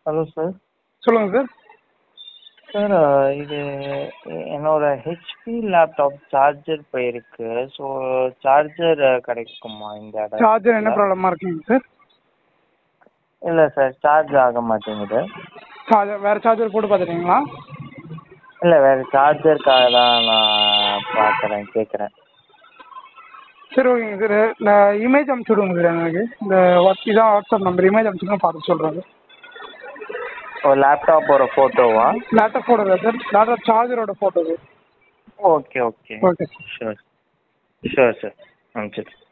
hello sir சொல்லுங்கள் sir sir இது என்னோட ஹெச்பி லேப்டாப் சார்ஜர் போயிருக்கு ஸோ சார்ஜர் கிடைக்குமா இந்த இடம் சார்ஜர் என்ன ப்ராப்ளமாக இருக்குங்க சார் இல்லை சார் சார்ஜ் ஆக மாட்டேங்குது சார்ஜர் வேறு சார்ஜர் போட்டு பார்த்துட்டீங்களா இல்லை வேறு சார்ஜருக்காக தான் நான் பார்க்குறேன் கேட்குறேன் சரி ஓகேங்க சார் நான் இமேஜ் அனுப்பிச்சி விடுங்க சார் எனக்கு இந்த வாட்ஸ் இதான் வாட்ஸ்அப் நம்பர் இமேஜ் அனுப்பிச்சுங்க பார்த்து சொல்கிறேன் சார் ஓ லேப்டாப்போட ஃபோட்டோவா லேப்டாப் ஃபோட்டோ தான் சார் லேப்டாப் சார்ஜரோட photo sir okay okay okay sir sure sure sir அனுப்பிச்சிட்டு